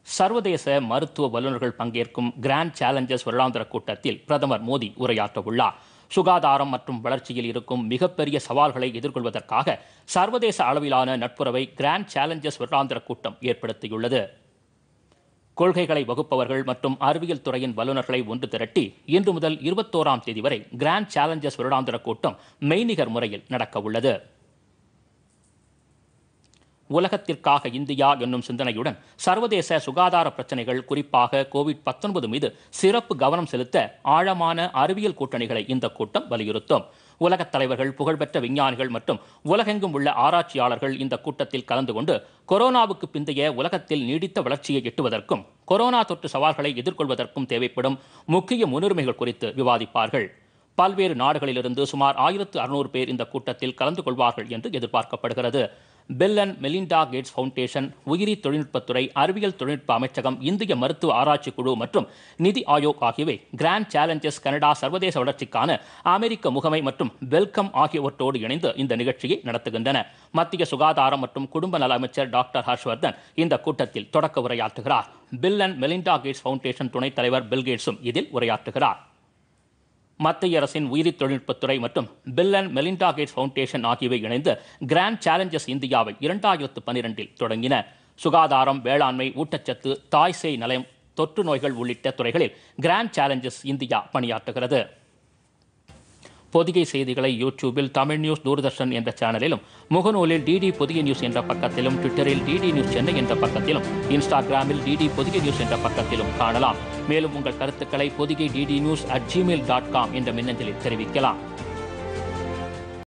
சர்வதேச மருத்துவ வல்லுநர்கள் பங்கேற்கும் கிராண்ட் சேலஞ்சர்ஸ் வருடாந்திர கூட்டத்தில் பிரதமர் மோடி உரையாற்ற உள்ளார் சுகாதாரம் மற்றும் வளர்ச்சியில் இருக்கும் மிகப்பெரிய சவால்களை எதிர்கொள்வதற்காக சர்வதேச அளவிலான நட்புறவை கிராண்ட் சேலஞ்சர்ஸ் வருடாந்திர கூட்டம் ஏற்படுத்தியுள்ளது கொள்கைகளை வகுப்பவர்கள் மற்றும் அறிவியல் துறையின் வல்லுநர்களை ஒன்று திரட்டி இன்று முதல் இருபத்தோராம் தேதி வரை கிராண்ட் சேலஞ்சர்ஸ் வருடாந்திர கூட்டம் மெய்நிகர் முறையில் நடக்க உள்ளது உலகத்திற்காக இந்தியா என்னும் சிந்தனையுடன் சர்வதேச சுகாதார பிரச்சனைகள் குறிப்பாக கோவிட் பத்தொன்பது மீது சிறப்பு கவனம் செலுத்த ஆழமான அறிவியல் கூட்டணிகளை இந்த கூட்டம் வலியுறுத்தும் உலகத் தலைவர்கள் புகழ்பெற்ற விஞ்ஞானிகள் மற்றும் உலகெங்கும் உள்ள ஆராய்ச்சியாளர்கள் இந்த கூட்டத்தில் கலந்து கொண்டு கொரோனாவுக்கு பிந்தைய உலகத்தில் நீடித்த வளர்ச்சியை எட்டுவதற்கும் கொரோனா தொற்று சவால்களை எதிர்கொள்வதற்கும் தேவைப்படும் முக்கிய முன்னுரிமைகள் குறித்து விவாதிப்பார்கள் பல்வேறு நாடுகளிலிருந்து சுமார் ஆயிரத்து அறுநூறு பேர் இந்த கூட்டத்தில் கலந்து கொள்வார்கள் என்று எதிர்பார்க்கப்படுகிறது Bill and Melinda Gates foundation உயிரி தொழில்நுட்பத்துறை அறிவியல் தொழில்நுட்ப அமைச்சகம் இந்திய மருத்துவ ஆராய்ச்சி குழு மற்றும் நிதி ஆயோக் ஆகியவை கிராண்ட் சேலஞ்சர்ஸ் கனடா சர்வதேச வளர்ச்சிக்கான அமெரிக்க முகமை மற்றும் வெல்கம் ஆகியவற்றோடு இணைந்து இந்த நிகழ்ச்சியை நடத்துகின்றன மத்திய சுகாதாரம் மற்றும் குடும்ப நல அமைச்சர் டாக்டர் ஹர்ஷ்வர்தன் இந்த கூட்டத்தில் தொடக்க உரையாற்றுகிறார் Bill and Melinda Gates foundation துணைத் தலைவர் பில் கேட்ஸும் இதில் உரையாற்றுகிறார் மத்திய அரசின் உயிரி தொழில்நுட்பத்துறை மற்றும் Bill and Melinda Gates foundation ஆகியவை இணைந்து கிராண்ட் சேலஞ்சர்ஸ் இந்தியாவை இரண்டாயிரத்து பன்னிரெண்டில் தொடங்கின சுகாதாரம் வேளாண்மை ஊட்டச்சத்து தாய் சேய் நலம் தொற்று நோய்கள் உள்ளிட்ட துறைகளில் கிராண்ட் சேலஞ்சர்ஸ் இந்தியா பணியாற்றுகிறது பொதிகை செய்திகளை யூடியூபில் தமிழ் நியூஸ் தூர்தர்ஷன் என்ற சேனலிலும் முகநூலில் டிடி பொதிகை நியூஸ் என்ற பக்கத்திலும் ட்விட்டரில் டிடி நியூஸ் சென்னை என்ற பக்கத்திலும் இன்ஸ்டாகிராமில் டிடி பொதிகை நியூஸ் என்ற பக்கத்திலும் காணலாம் மேலும் உங்கள் கருத்துக்களை Podhigai DD news at Gmail dot com என்ற மின்னஞ்சலில் தெரிவிக்கலாம்